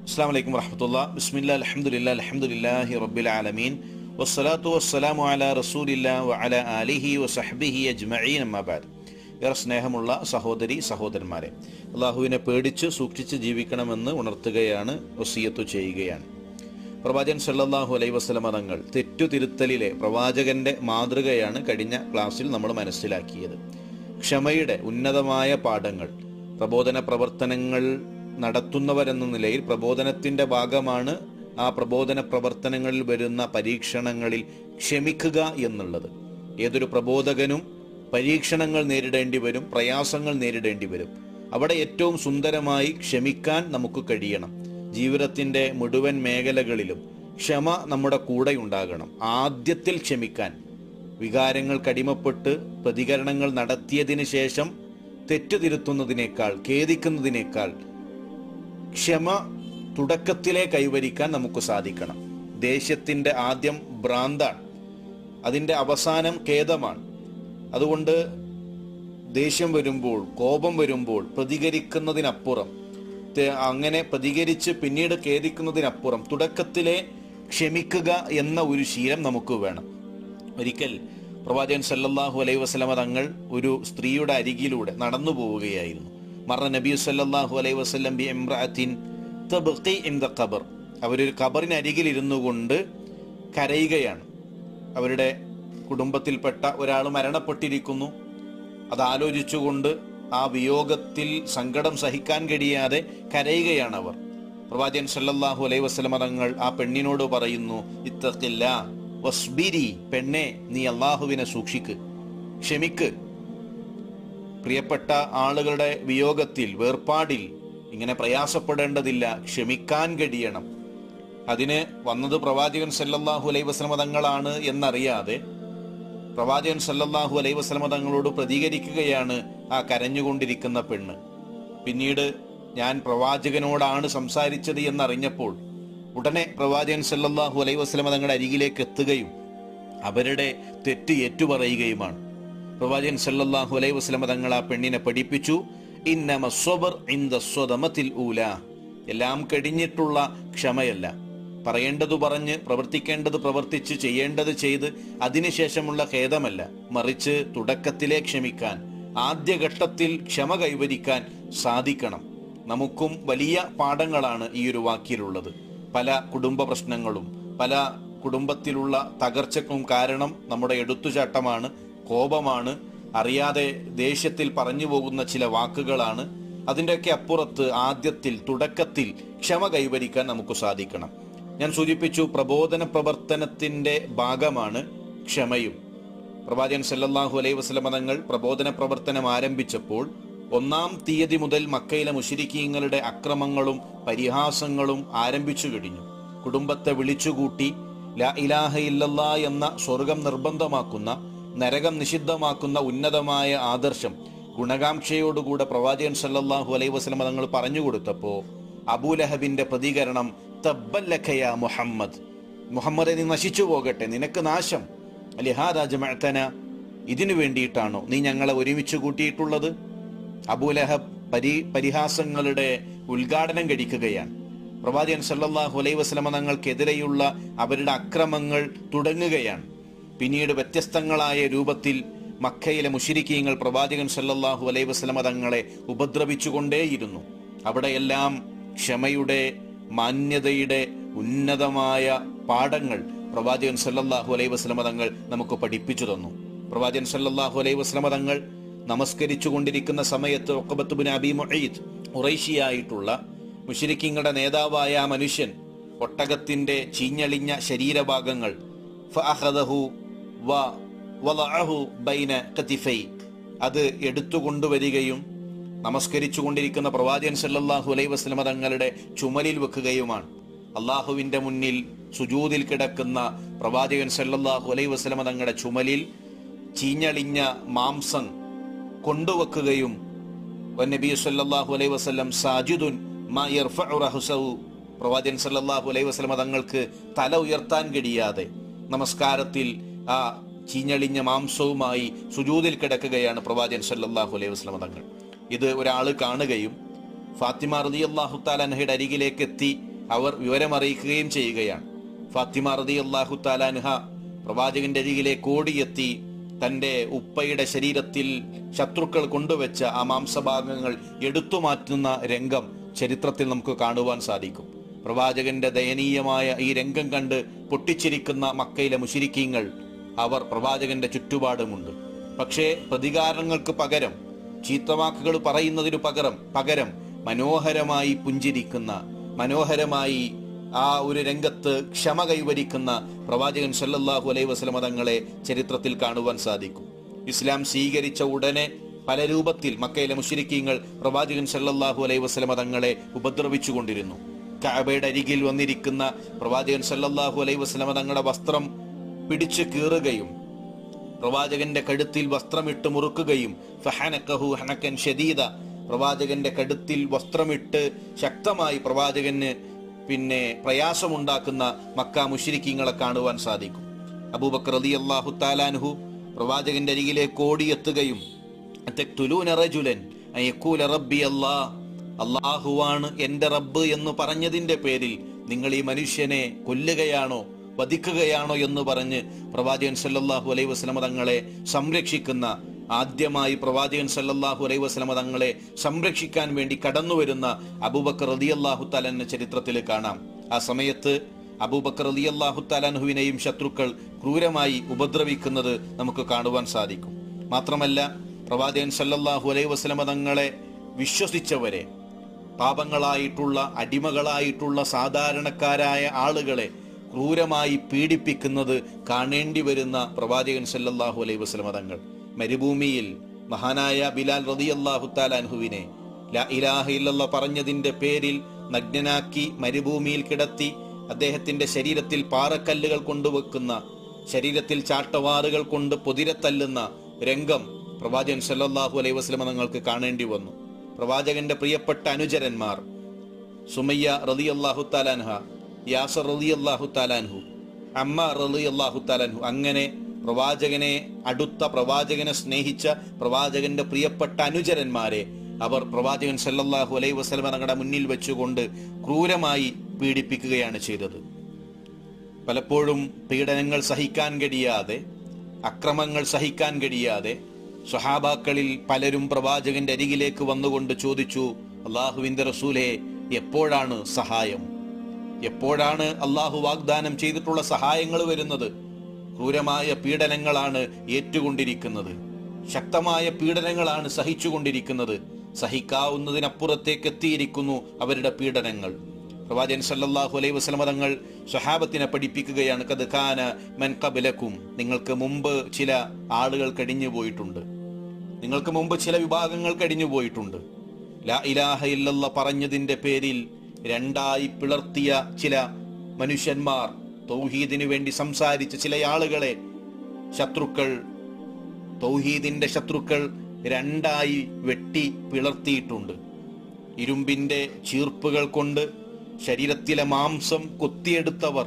അസ്സാം വലൈക്കും വറഹമത്തുള്ള ബിസ്മില്ല അലഹമുല്ല അലഹമുല്ലാഹി റബ്ബിൽ ആലമീൻ വസ്സലാത്തു വസ്സലാമു അല റസൂലില്ല വഅല ആലിഹി വസഹ്ബിഹി അജ്മഈൻ അമ്മാബാദ് ഏറെ സ്നേഹമുള്ള സഹോദരി സഹോദരന്മാരെ അള്ളാഹുവിനെ പേടിച്ച് സൂക്ഷിച്ച് ജീവിക്കണമെന്ന് ഉണർത്തുകയാണ് വസീയത്തു ചെയ്യുകയാണ് പ്രവാചകൻ സല്ലല്ലാഹു അലൈഹി വസല്ലമ തങ്ങൾ തെറ്റുതിരുത്തലിലെ പ്രവാചകന്റെ മാതൃകയാണ് കഴിഞ്ഞ ക്ലാസ്സിൽ നമ്മൾ മനസ്സിലാക്കിയത് ക്ഷമയുടെ ഉന്നതമായ പാഠങ്ങൾ പ്രബോധന പ്രവർത്തനങ്ങൾ നടത്തുന്നവരെന്ന നിലയിൽ പ്രബോധനത്തിന്റെ ഭാഗമാണ് ആ പ്രബോധന പ്രവർത്തനങ്ങളിൽ വരുന്ന പരീക്ഷണങ്ങളിൽ ക്ഷമിക്കുക എന്നുള്ളത് ഏതൊരു പ്രബോധകനും പരീക്ഷണങ്ങൾ നേരിടേണ്ടി വരും പ്രയാസങ്ങൾ നേരിടേണ്ടി വരും അവിടെ ഏറ്റവും സുന്ദരമായി ക്ഷമിക്കാൻ നമുക്ക് കഴിയണം ജീവിതത്തിന്റെ മുഴുവൻ മേഖലകളിലും ക്ഷമ നമ്മുടെ കൂടെ ഉണ്ടാകണം ആദ്യത്തിൽ ക്ഷമിക്കാൻ വികാരങ്ങൾ കടിമപ്പെട്ട് പ്രതികരണങ്ങൾ നടത്തിയതിനു ശേഷം തെറ്റ് തിരുത്തുന്നതിനേക്കാൾ ഖേദിക്കുന്നതിനേക്കാൾ ക്ഷമ തുടക്കത്തിലെ കൈവരിക്കാൻ നമുക്ക് സാധിക്കണം ദേഷ്യത്തിന്റെ ആദ്യം ഭ്രാന്താണ് അതിന്റെ അവസാനം ഖേദമാണ് അതുകൊണ്ട് ദേഷ്യം വരുമ്പോൾ കോപം വരുമ്പോൾ പ്രതികരിക്കുന്നതിനപ്പുറം തെ- അങ്ങനെ പ്രതികരിച്ച് പിന്നീട് ഖേദിക്കുന്നതിനപ്പുറം തുടക്കത്തിലെ ക്ഷമിക്കുക എന്ന ഒരു ശീലം നമുക്ക് വേണം ഒരിക്കൽ പ്രവാചകൻ സല്ലല്ലാഹു അലൈഹി വസല്ലമ തങ്ങൾ ഒരു സ്ത്രീയുടെ അരികിലൂടെ നടന്നു പോവുകയായിരുന്നു മറ നബി സല്ലല്ലാഹു അലൈഹി വസല്ലം ബി ഇംറഅത്തിൻ തബ്ഖി ഇൻ ദ ഖബർ അവരൊരു ഖബറിന് അരികിൽ ഇരുന്നു കൊണ്ട് കരയുകയാണ് അവരുടെ കുടുംബത്തിൽപ്പെട്ട ഒരാൾ മരണപ്പെട്ടിരിക്കുന്നു അത് ആലോചിച്ചുകൊണ്ട് ആ വിയോഗത്തിൽ സങ്കടം സഹിക്കാൻ കഴിയാതെ കരയുകയാണ് അവർ പ്രവാചകൻ സല്ലല്ലാഹു അലൈഹി വസല്ലമ തങ്ങൾ ആ പെണ്ണിനോട് പറയുന്നു ഇത്തഖില്ല വസ്ബിരി പെണ്ണെ നീ അള്ളാഹുവിനെ സൂക്ഷിക്ക് ക്ഷമിക്ക് പ്രിയപ്പെട്ട ആളുകളുടെ വിയോഗത്തിൽ വേർപാടിൽ ഇങ്ങനെ പ്രയാസപ്പെടേണ്ടതില്ല ക്ഷമിക്കാൻ കഴിയണം അതിന് വന്നത് പ്രവാചകൻ സല്ലല്ലാഹു അലൈഹി വസല്ലമ തങ്ങളാണ് എന്നറിയാതെ പ്രവാചകൻ സല്ലല്ലാഹു അലൈഹി വസല്ലമ തങ്ങളോട് പ്രതികരിക്കുകയാണ് ആ കരഞ്ഞുകൊണ്ടിരിക്കുന്ന പെണ്ണ് പിന്നീട് ഞാൻ പ്രവാചകനോടാണ് സംസാരിച്ചത് എന്നറിഞ്ഞപ്പോൾ ഉടനെ പ്രവാചകൻ സല്ലല്ലാഹു അലൈഹി വസല്ലമ തങ്ങളുടെ അരികിലേക്ക് എത്തുകയും അവരുടെ തെറ്റ് ഏറ്റുപറയുകയുമാണ് പ്രവാചകൻ സല്ലല്ലാഹു അലൈഹി വസല്ലമ തങ്ങൾ ആ പെണ്ണിനെ പഠിപ്പിച്ചു ഇന്നമ സ്വബർ ഇന്ദ സ്വതമത്തിൽ ഊല എല്ലാം കഴിഞ്ഞിട്ടുള്ള ക്ഷമയല്ല പറയേണ്ടത് പറഞ്ഞ് പ്രവർത്തിക്കേണ്ടത് പ്രവർത്തിച്ച് ചെയ്യേണ്ടത് ചെയ്ത് അതിനുശേഷമുള്ള ഖേദമല്ല മറിച്ച് തുടക്കത്തിലെ ക്ഷമിക്കാൻ ആദ്യഘട്ടത്തിൽ ക്ഷമ കൈവരിക്കാൻ സാധിക്കണം നമുക്കും വലിയ പാഠങ്ങളാണ് ഈ ഒരു വാക്കിലുള്ളത് പല കുടുംബ പ്രശ്നങ്ങളും പല കുടുംബത്തിലുള്ള തകർച്ചക്കും കാരണം നമ്മുടെ എടുത്തുചാട്ടമാണ് കോപമാണ് അറിയാതെ ദേഷ്യത്തിൽ പറഞ്ഞു പോകുന്ന ചില വാക്കുകളാണ് അതിൻ്റെയൊക്കെ അപ്പുറത്ത് ആദ്യത്തിൽ തുടക്കത്തിൽ ക്ഷമ കൈവരിക്കാൻ നമുക്ക് സാധിക്കണം ഞാൻ സൂചിപ്പിച്ചു പ്രബോധന പ്രവർത്തനത്തിന്റെ ഭാഗമാണ് ക്ഷമയും പ്രവാചകൻ സല്ലല്ലാഹു അലൈഹി വസല്ലമ തങ്ങൾ പ്രബോധന പ്രവർത്തനം ആരംഭിച്ചപ്പോൾ ഒന്നാം തീയതി മുതൽ മക്കയിലെ മുശരിക്കീങ്ങളുടെ അക്രമങ്ങളും പരിഹാസങ്ങളും ആരംഭിച്ചു കഴിഞ്ഞു കുടുംബത്തെ വിളിച്ചുകൂട്ടി ലാ ഇലാഹ ഇല്ലല്ലാ എന്ന സ്വർഗം നിർബന്ധമാക്കുന്ന നരകം നിഷിദ്ധമാക്കുന്ന ഉന്നതമായ ആദർശം ഗുണകാംക്ഷയോടുകൂടെ പ്രവാചകൻ സല്ലല്ലാഹു അലൈഹി വസല്ലമ തങ്ങൾ പറഞ്ഞു കൊടുത്തപ്പോ അബൂലഹബിന്റെ പ്രതികരണം തബ്ബല്ലഖയ മുഹമ്മദ് മുഹമ്മദെ നീ നശിച്ചു പോകട്ടെ നിനക്ക് നാശം ലിഹാദ ജമഅതന ഇതിനു വേണ്ടിയിട്ടാണോ നീ ഞങ്ങളെ ഒരുമിച്ച് കൂട്ടിയിട്ടുള്ളത് അബൂലഹബ് പരി പരിഹാസങ്ങളുടെ ഉദ്ഘാടനം കഴിക്കുകയാണ് പ്രവാചകൻ സല്ലല്ലാഹു അലൈഹി വസല്ലമ തങ്ങൾക്കെതിരെയുള്ള അവരുടെ അക്രമങ്ങൾ തുടങ്ങുകയാണ് പിന്നീട് വ്യത്യസ്തങ്ങളായ രൂപത്തിൽ മക്കയിലെ മുഷിരിക്കീങ്ങൾ പ്രവാചകൻ സല്ലല്ലാഹു അലൈഹി വസല്ലമ തങ്ങളെ ഉപദ്രവിച്ചുകൊണ്ടേയിരുന്നു അവിടെയെല്ലാം ക്ഷമയുടെ മാന്യതയുടെ ഉന്നതമായ പാഠങ്ങൾ പ്രവാചകൻ സല്ലല്ലാഹു അലൈഹി വസല്ലമ തങ്ങൾ നമുക്ക് പഠിപ്പിച്ചു തന്നു പ്രവാചകൻ സല്ലല്ലാഹു അലൈഹി വസല്ലമ തങ്ങൾ നമസ്കരിച്ചു കൊണ്ടിരിക്കുന്ന സമയത്ത് ഒക്കബത്തുബിൻ അബി മുഈദ് ഉറൈഷിയായിട്ടുള്ള മുഷിരിക്കിങ്ങളുടെ നേതാവായ ആ മനുഷ്യൻ ഒട്ടകത്തിന്റെ ചീഞ്ഞളിഞ്ഞ ശരീരഭാഗങ്ങൾ ഫഅഖദഹു വ വളഅഹു ബൈന കതിഫൈ അത് എടുത്തുകൊണ്ടുവരികയും നമസ്കരിച്ചു കൊണ്ടിരിക്കുന്ന പ്രവാചകൻ സല്ലല്ലാഹു അലൈഹി വസല്ലമ തങ്ങളുടെ ചുമലിൽ വെക്കുകയുമാണ് അള്ളാഹുവിന്റെ മുന്നിൽ സുജൂദിൽ കിടക്കുന്ന പ്രവാചകൻ സല്ലല്ലാഹു അലൈഹി വസല്ലമ തങ്ങളുടെ ചുമലിൽ ചീഞ്ഞളിഞ്ഞ മാംസം കൊണ്ടുവെക്കുകയും നബി സല്ലല്ലാഹു അലൈഹി വസല്ലം സാജിദുൻ മാ യർഫഉ റഹ്സഹു പ്രവാചകൻ സല്ലല്ലാഹു അലൈഹി വസല്ലമ തങ്ങൾക്ക് തല ഉയർത്താൻ കഴിയാതെ നമസ്കാരത്തിൽ ആ ചീഞ്ഞളിഞ്ഞ മാംസവുമായി സുജൂദിൽ കിടക്കുകയാണ് പ്രവാചകൻ സല്ലല്ലാഹു അലൈഹി വസല്ലമ തങ്ങൾ ഇത് ഒരാൾ കാണുകയും ഫാത്തിമ റളിയല്ലാഹു തആല അൻഹയുടെ അരികിലേക്ക് എത്തി അവർ വിവരമറിയിക്കുകയും ചെയ്യുകയാണ് ഫാത്തിമ റതി അള്ളാഹു താലാൻഹ പ്രവാചകന്റെ അരികിലേക്ക് ഓടിയെത്തി തന്റെ ഉപ്പയുടെ ശരീരത്തിൽ ശത്രുക്കൾ കൊണ്ടുവച്ച ആ മാംസഭാഗങ്ങൾ എടുത്തു മാറ്റുന്ന രംഗം ചരിത്രത്തിൽ നമുക്ക് കാണുവാൻ സാധിക്കും പ്രവാചകന്റെ ദയനീയമായ ഈ രംഗം കണ്ട് പൊട്ടിച്ചിരിക്കുന്ന മക്കയിലെ മുഷിരിക്കീങ്ങൾ അവർ പ്രവാചകന്റെ ചുറ്റുപാടുമുണ്ട് പക്ഷേ പ്രതികാരങ്ങൾക്ക് പകരം ചീത്തവാക്കുകൾ പറയുന്നതിനു പകരം പകരം മനോഹരമായി പുഞ്ചിരിക്കുന്ന മനോഹരമായി ആ ഒരു രംഗത്ത് ക്ഷമ കൈവരിക്കുന്ന പ്രവാചകൻ സല്ലല്ലാഹു അലൈഹി വസല്ലമ തങ്ങളെ ചരിത്രത്തിൽ കാണുവാൻ സാധിക്കും ഇസ്ലാം സ്വീകരിച്ച ഉടനെ പല രൂപത്തിൽ മക്കയിലെ മുശ്രിക്കീങ്ങൾ പ്രവാചകൻ സല്ലല്ലാഹു അലൈഹി വസല്ലമ തങ്ങളെ ഉപദ്രവിച്ചു കൊണ്ടിരുന്നു കഅബയുടെ അരികിൽ വന്നിരിക്കുന്ന പ്രവാചകൻ സല്ലല്ലാഹു അലൈഹി വസല്ലമ തങ്ങളുടെ വസ്ത്രം പിടിച്ചു കീറുകയും പ്രവാചകന്റെ കഴുത്തിൽ വസ്ത്രമിട്ട് മുറുക്കുകയും ഫഹനക്കഹു ഹനക്കൻ ഷദീദ പ്രവാചകന്റെ കഴുത്തിൽ വസ്ത്രമിട്ട് ശക്തമായി പ്രവാചകന് പിന്നെ പ്രയാസമുണ്ടാക്കുന്ന മക്ക മുഷിരിക്കീങ്ങളെ കാണുവാൻ സാധിക്കും അബൂബക്കർ റതി അള്ളാഹു താലാൻഹു പ്രവാചകന്റെ അരികിലേക്ക് ഓടിയെത്തുകയും "അത്തഖ്തുലൂന റജുലൻ അൻ യഖൂല റബ്ബി അല്ലാഹ് അള്ളാഹുവാണ് എന്റെ റബ്ബ് എന്ന് പറഞ്ഞതിന്റെ പേരിൽ നിങ്ങൾ ഈ മനുഷ്യനെ കൊല്ലുകയാണോ വധിക്കുകയാണോ എന്ന് പറഞ്ഞ് പ്രവാചകൻ സല്ലല്ലാഹു അലൈഹി വസല്ലമ തങ്ങളെ സംരക്ഷിക്കുന്ന ആദ്യമായി പ്രവാചകൻ സല്ലല്ലാഹു അലൈഹി വസല്ലമ തങ്ങളെ സംരക്ഷിക്കാൻ വേണ്ടി കടന്നു വരുന്ന അബൂബക്കർ റളിയല്ലാഹു തആല ചരിത്രത്തിൽ കാണാം ആ സമയത്ത് അബൂബക്കർ റളിയല്ലാഹു തആലാൻഹുവിനെയും ശത്രുക്കൾ ക്രൂരമായി ഉപദ്രവിക്കുന്നത് നമുക്ക് കാണുവാൻ സാധിക്കും മാത്രമല്ല പ്രവാചകൻ സല്ലല്ലാഹു അലൈഹി വസല്ലമ തങ്ങളെ വിശ്വസിച്ചവരെ പാപങ്ങളായിട്ടുള്ള അടിമകളായിട്ടുള്ള സാധാരണക്കാരായ ആളുകളെ ക്രൂരമായി പീഡിപ്പിക്കുന്നത് കാണേണ്ടി വരുന്ന പ്രവാചകൻ സല്ലല്ലാഹു അലൈഹി വസല്ലമ തങ്ങൾ മരുഭൂമിയിൽ മഹാനായ ബിലാൽ റളിയല്ലാഹു താലാൻഹുവിനെ ലാ ഇലാഹ ഇല്ലല്ല പറഞ്ഞതിന്റെ പേരിൽ നഗ്നനാക്കി മരുഭൂമിയിൽ കിടത്തി അദ്ദേഹത്തിന്റെ ശരീരത്തിൽ പാറക്കല്ലുകൾ കൊണ്ടുവെക്കുന്ന ശരീരത്തിൽ ചാട്ടവാറുകൾ കൊണ്ട് പൊതിരത്തല്ലുന്ന രംഗം പ്രവാചകൻ സല്ലല്ലാഹു അലൈഹി വസല്ലമ തങ്ങൾക്ക് കാണേണ്ടി വന്നു പ്രവാചകന്റെ പ്രിയപ്പെട്ട അനുചരന്മാർ സുമയ്യ റലി അള്ളാഹു താലാൻഹ യാസർ റലി അള്ളാഹു താലാൻഹു അമ്മ റലി അള്ളാഹു താലാൻഹു അങ്ങനെ പ്രവാചകനെ അടുത്ത പ്രവാചകനെ സ്നേഹിച്ച പ്രവാചകന്റെ പ്രിയപ്പെട്ട അനുചരന്മാരെ അവർ പ്രവാചകൻ സല്ലല്ലാഹു അലൈഹി വസല്ലമ തങ്ങളുടെ മുന്നിൽ വെച്ചുകൊണ്ട് ക്രൂരമായി പീഡിപ്പിക്കുകയാണ് ചെയ്തത് പലപ്പോഴും പീഡനങ്ങൾ സഹിക്കാൻ കഴിയാതെ അക്രമങ്ങൾ സഹിക്കാൻ കഴിയാതെ സ്വഹാബാക്കളിൽ പലരും പ്രവാചകന്റെ അരികിലേക്ക് വന്നുകൊണ്ട് ചോദിച്ചു അള്ളാഹുവിന്റെ റസൂലെ എപ്പോഴാണ് സഹായം എപ്പോഴാണ് അള്ളാഹു വാഗ്ദാനം ചെയ്തിട്ടുള്ള സഹായങ്ങൾ വരുന്നത് ക്രൂരമായ പീഡനങ്ങളാണ് ഏറ്റുകൊണ്ടിരിക്കുന്നത് ശക്തമായ പീഡനങ്ങളാണ് സഹിച്ചുകൊണ്ടിരിക്കുന്നത് സഹിക്കാവുന്നതിനപ്പുറത്തേക്ക് എത്തിയിരിക്കുന്നു അവരുടെ പീഡനങ്ങൾ പ്രവാചകൻ സല്ലല്ലാഹു അലൈഹി വസല്ലമ തങ്ങൾ സ്വഹാബത്തിനെ പഠിപ്പിക്കുകയാണ് കത് കാന മൻ കബലക്കും നിങ്ങൾക്ക് മുമ്പ് ചില ആളുകൾ കഴിഞ്ഞു പോയിട്ടുണ്ട് നിങ്ങൾക്ക് മുമ്പ് ചില വിഭാഗങ്ങൾ കഴിഞ്ഞു പോയിട്ടുണ്ട് ലാ ഇലാഹ ഇല്ലല്ല പറഞ്ഞതിന്റെ പേരിൽ രണ്ടായി പിളർത്തിയ ചില മനുഷ്യന്മാർ തൗഹീദിനു വേണ്ടി സംസാരിച്ച ചില ആളുകളെ ശത്രുക്കൾ തൗഹീദിന്റെ ശത്രുക്കൾ രണ്ടായി വെട്ടി പിളർത്തിയിട്ടുണ്ട് ഇരുമ്പിന്റെ ചീർപ്പുകൾ കൊണ്ട് ശരീരത്തിലെ മാംസം കൊത്തിയെടുത്തവർ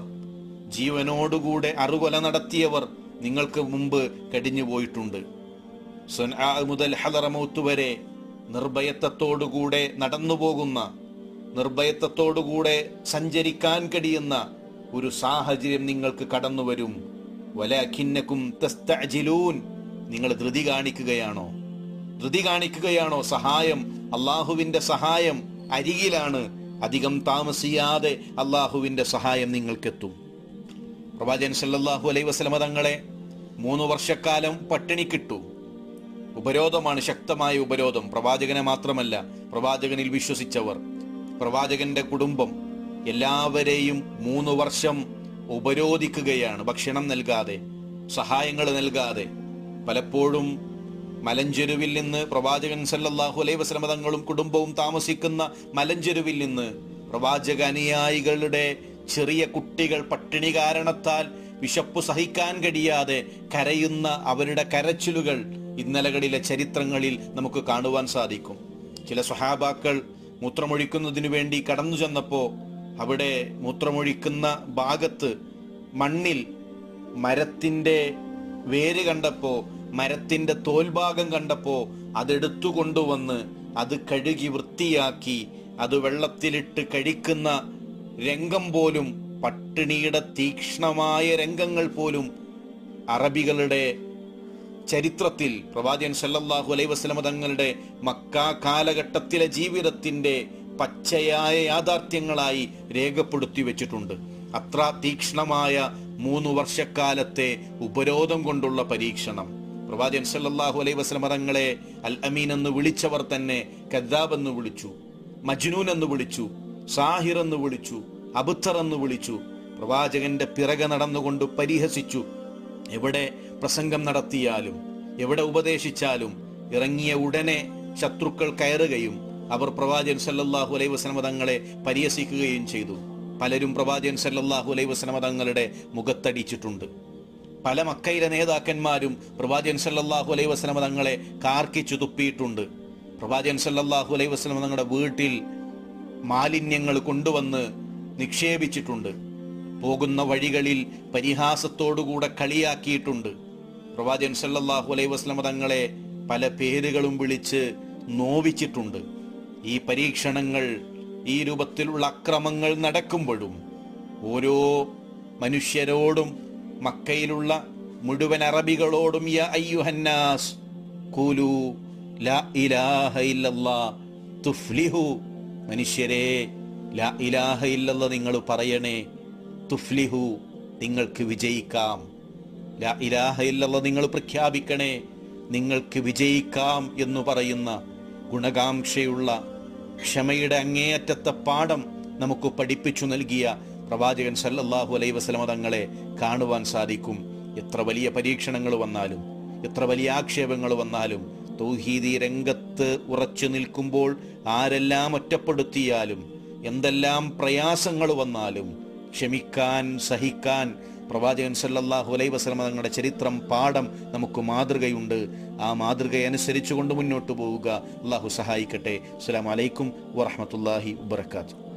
ജീവനോടുകൂടെ അറുകൊല നടത്തിയവർ നിങ്ങൾക്ക് മുമ്പ് കടിഞ്ഞു പോയിട്ടുണ്ട് സൊൻആ മുതൽ ഹലറമൗത്ത് വരെ നിർഭയത്വത്തോടുകൂടെ നടന്നു പോകുന്ന നിർഭയത്വത്തോടുകൂടെ സഞ്ചരിക്കാൻ കഴിയുന്ന ഒരു സാഹചര്യം നിങ്ങൾക്ക് കടന്നു വരും വലഖിന്നക്കും തസ്തഅജിലൂൻ നിങ്ങൾ ധൃതി കാണിക്കുകയാണോ ധൃതി കാണിക്കുകയാണോ സഹായം അള്ളാഹുവിന്റെ സഹായം അരികിലാണ് അധികം താമസിയാതെ അള്ളാഹുവിന്റെ സഹായം നിങ്ങൾക്കെത്തും പ്രവാചകൻ സല്ലല്ലാഹു അലൈഹി വസല്ലമ തങ്ങളെ മൂന്ന് വർഷക്കാലം പട്ടിണിക്കിട്ടു ഉപരോധമാണ് ശക്തമായ ഉപരോധം പ്രവാചകനെ മാത്രമല്ല പ്രവാചകനിൽ വിശ്വസിച്ചവർ പ്രവാചകന്റെ കുടുംബം എല്ലാവരെയും മൂന്ന് വർഷം ഉപരോധിക്കുകയാണ് ഭക്ഷണം നൽകാതെ സഹായങ്ങൾ നൽകാതെ പലപ്പോഴും മലഞ്ചെരുവിൽ നിന്ന് പ്രവാചകൻ സല്ലല്ലാഹു അലൈഹി വസല്ലമ തങ്ങളും കുടുംബവും താമസിക്കുന്ന മലഞ്ചെരുവിൽ നിന്ന് പ്രവാചക അനുയായികളുടെ ചെറിയ കുട്ടികൾ പട്ടിണി കാരണത്താൽ വിശപ്പ് സഹിക്കാൻ കഴിയാതെ കരയുന്ന അവരുടെ കരച്ചിലുകൾ ഇന്നലകളിലെ ചരിത്രങ്ങളിൽ നമുക്ക് കാണുവാൻ സാധിക്കും ചില സ്വഹാബാക്കൾ മൂത്രമൊഴിക്കുന്നതിനു വേണ്ടി കടന്നു ചെന്നപ്പോ അവിടെ മൂത്രമൊഴിക്കുന്ന ഭാഗത്ത് മണ്ണിൽ മരത്തിന്റെ വേര് കണ്ടപ്പോ മരത്തിന്റെ തോൽഭാഗം കണ്ടപ്പോ അതെടുത്തു കൊണ്ടുവന്ന് അത് കഴുകി വൃത്തിയാക്കി അത് വെള്ളത്തിലിട്ട് കഴിക്കുന്ന രംഗം പോലും പട്ടിണിയുടെ തീക്ഷ്ണമായ രംഗങ്ങൾ പോലും അറബികളുടെ ചരിത്രത്തിൽ പ്രവാചകൻ സല്ലല്ലാഹു അലൈഹി വസല്ലമ തങ്ങളുടെ മക്ക കാലഘട്ടത്തിലെ ജീവിതത്തിന്റെ പച്ചയായ യാഥാർത്ഥ്യങ്ങളായി രേഖപ്പെടുത്തി വെച്ചിട്ടുണ്ട് അത്ര തീക്ഷ്ണമായ മൂന്ന് വർഷക്കാലത്തെ ഉപരോധം കൊണ്ടുള്ള പരീക്ഷണം പ്രവാചകൻ സല്ലല്ലാഹു അലൈഹി വസല്ലമ തങ്ങളെ അൽ അമീൻ എന്ന് വിളിച്ചവർ തന്നെ കദ്ദാബ് എന്ന് വിളിച്ചു മജ്നൂൻ എന്ന് വിളിച്ചു സാഹിർ എന്ന് വിളിച്ചു അബുത്തർ എന്ന് വിളിച്ചു പ്രവാചകന്റെ പിറകെ നടന്നുകൊണ്ട് പരിഹസിച്ചു എവിടെ പ്രസംഗം നടത്തിയാലും എവിടെ ഉപദേശിച്ചാലും ഇറങ്ങിയ ഉടനെ ശത്രുക്കൾ കയറുകയും അവർ പ്രവാചകൻ സല്ലല്ലാഹു അലൈഹി വസല്ലമ തങ്ങളെ പരിഹസിക്കുകയും ചെയ്തു പലരും പ്രവാചകൻ സല്ലല്ലാഹു അലൈഹി വസല്ലമ തങ്ങളുടെ മുഖത്തടിച്ചിട്ടുണ്ട് പല മക്കയിലെ നേതാക്കന്മാരും പ്രവാചകൻ സല്ലല്ലാഹു അലൈഹി വസല്ലമ തങ്ങളെ കാർക്കിച്ചു തുപ്പിയിട്ടുണ്ട് പ്രവാചകൻ സല്ലല്ലാഹു അലൈഹി വസല്ലമ തങ്ങളുടെ വീട്ടിൽ മാലിന്യങ്ങൾ കൊണ്ടുവന്ന് നിക്ഷേപിച്ചിട്ടുണ്ട് പോകുന്ന വഴികളിൽ പരിഹാസത്തോടുകൂടെ കളിയാക്കിയിട്ടുണ്ട് പ്രവാചകൻ സല്ലല്ലാഹു അലൈഹി വസല്ലമ തങ്ങളെ പല പേരുകളും വിളിച്ച് നോവിച്ചിട്ടുണ്ട് ഈ പരീക്ഷണങ്ങൾ ഈ രൂപത്തിലുള്ള അക്രമങ്ങൾ നടക്കുമ്പോഴും ഓരോ മനുഷ്യരോടും മക്കയിലുള്ള മുഴുവൻ അറബികളോടും യ അയ്യുഹന്നാസ് കൂലു ലാ ഇലാഹ ഇല്ലല്ലാ തുഫ്ലിഹു മനുഷ്യരെ ലാ ഇലാഹ ഇല്ലല്ല നിങ്ങൾ പറയണേ തുഫ്ലിഹു നിങ്ങൾക്ക് വിജയിക്കാം ലാ ഇലാഹ ഇല്ലല്ല നിങ്ങൾ പ്രഖ്യാപിക്കണേ നിങ്ങൾക്ക് വിജയിക്കാം എന്ന് പറയുന്ന ഗുണകാംക്ഷയുള്ള ക്ഷമയുടെ അങ്ങേയറ്റത്തെ പാഠം നമുക്ക് പഠിപ്പിച്ചു നൽകിയ പ്രവാചകൻ സല്ലല്ലാഹു അലൈഹി വസല്ലമ തങ്ങളെ കാണുവാൻ സാധിക്കും എത്ര വലിയ പരീക്ഷണങ്ങൾ വന്നാലും എത്ര വലിയ ആക്ഷേപങ്ങൾ വന്നാലും തൗഹീദി രംഗത്ത് ഉറച്ചു നിൽക്കുമ്പോൾ ആരെല്ലാം ഒറ്റപ്പെടുത്തിയാലും എന്തെല്ലാം പ്രയാസങ്ങൾ വന്നാലും ക്ഷമിക്കാൻ സഹിക്കാൻ പ്രവാചകൻ സല്ലല്ലാഹു അലൈഹി വസല്ലമ തങ്ങളുടെ ചരിത്രം പാഠം നമുക്ക് മാതൃകയുണ്ട് ആ മാതൃകയനുസരിച്ചുകൊണ്ട് മുന്നോട്ട് പോവുക അള്ളാഹു സഹായിക്കട്ടെ അസ്സലാമു അലൈക്കും വറഹ്മത്തുള്ളാഹി വബറകാതുഹു